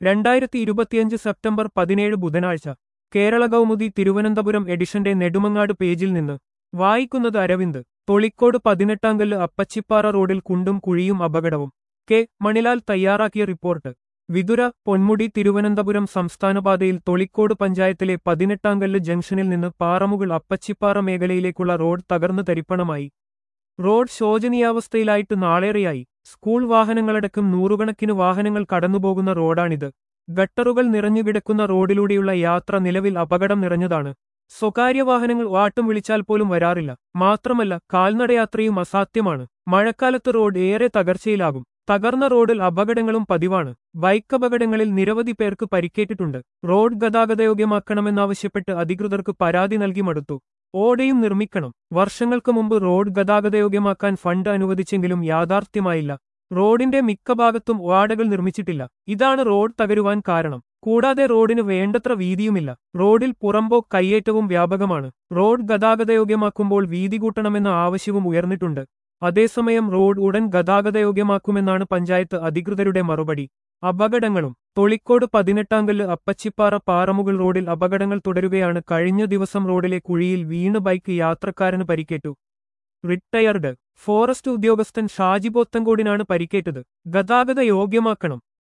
രണ്ടായിരത്തി ഇരുപത്തിയഞ്ച് സെപ്റ്റംബർ പതിനേഴ് ബുധനാഴ്ച കേരള കൗമുദി തിരുവനന്തപുരം എഡിഷന്റെ നെടുമങ്ങാട് പേജിൽ നിന്ന് വായിക്കുന്നത് അരവിന്ദ് തൊളിക്കോട് പതിനെട്ടാങ്കല്ല് അപ്പച്ചിപ്പാറ റോഡിൽ കുണ്ടും കുഴിയും അപകടവും കെ മണിലാൽ തയ്യാറാക്കിയ റിപ്പോർട്ട് വിതുര പൊന്മുടി തിരുവനന്തപുരം സംസ്ഥാനപാതയിൽ തൊളിക്കോട് പഞ്ചായത്തിലെ പതിനെട്ടാങ്കല്ല് ജംഗ്ഷനിൽ നിന്ന് പാറമുകൾ അപ്പച്ചിപ്പാറ മേഖലയിലേക്കുള്ള റോഡ് തകർന്ന് തരിപ്പണമായി റോഡ് ശോചനീയാവസ്ഥയിലായിട്ട് നാളേറെയായി സ്കൂൾ വാഹനങ്ങളടക്കം നൂറുകണക്കിന് വാഹനങ്ങൾ കടന്നുപോകുന്ന റോഡാണിത് ഗട്ടറുകൾ നിറഞ്ഞുകിടക്കുന്ന റോഡിലൂടെയുള്ള യാത്ര നിലവിൽ അപകടം നിറഞ്ഞതാണ് സ്വകാര്യ വാഹനങ്ങൾ വാട്ടും വിളിച്ചാൽ പോലും വരാറില്ല മാത്രമല്ല കാൽനടയാത്രയും അസാധ്യമാണ് മഴക്കാലത്ത് റോഡ് ഏറെ തകർച്ചയിലാകും തകർന്ന റോഡിൽ അപകടങ്ങളും പതിവാണ് ബൈക്ക് അപകടങ്ങളിൽ നിരവധി പേർക്ക് പരിക്കേറ്റിട്ടുണ്ട് റോഡ് ഗതാഗതയോഗ്യമാക്കണമെന്നാവശ്യപ്പെട്ട് അധികൃതർക്ക് പരാതി നൽകി മടുത്തു ഓടയും നിർമ്മിക്കണം വർഷങ്ങൾക്ക് മുമ്പ് റോഡ് ഗതാഗതയോഗ്യമാക്കാൻ ഫണ്ട് അനുവദിച്ചെങ്കിലും യാഥാർത്ഥ്യമായില്ല റോഡിന്റെ മിക്ക ഭാഗത്തും വാടകൾ നിർമ്മിച്ചിട്ടില്ല ഇതാണ് റോഡ് തകരുവാൻ കാരണം കൂടാതെ റോഡിന് വേണ്ടത്ര വീതിയുമില്ല റോഡിൽ പുറമ്പോ കയ്യേറ്റവും വ്യാപകമാണ് റോഡ് ഗതാഗതയോഗ്യമാക്കുമ്പോൾ വീതി കൂട്ടണമെന്ന ആവശ്യവും ഉയർന്നിട്ടുണ്ട് അതേസമയം റോഡ് ഉടൻ ഗതാഗതയോഗ്യമാക്കുമെന്നാണ് പഞ്ചായത്ത് അധികൃതരുടെ മറുപടി അപകടങ്ങളും തൊളിക്കോട് പതിനെട്ടാങ്കല്ല് അപ്പച്ചിപ്പാറ പാറമുകൾ റോഡിൽ അപകടങ്ങൾ തുടരുകയാണ് കഴിഞ്ഞ ദിവസം റോഡിലെ കുഴിയിൽ വീണ് ബൈക്ക് യാത്രക്കാരന് പരിക്കേറ്റു റിട്ടയർഡ് ഫോറസ്റ്റ് ഉദ്യോഗസ്ഥൻ ഷാജി പോത്തങ്കോടിനാണ് പരിക്കേറ്റത് ഗതാഗത യോഗ്യമാക്കണം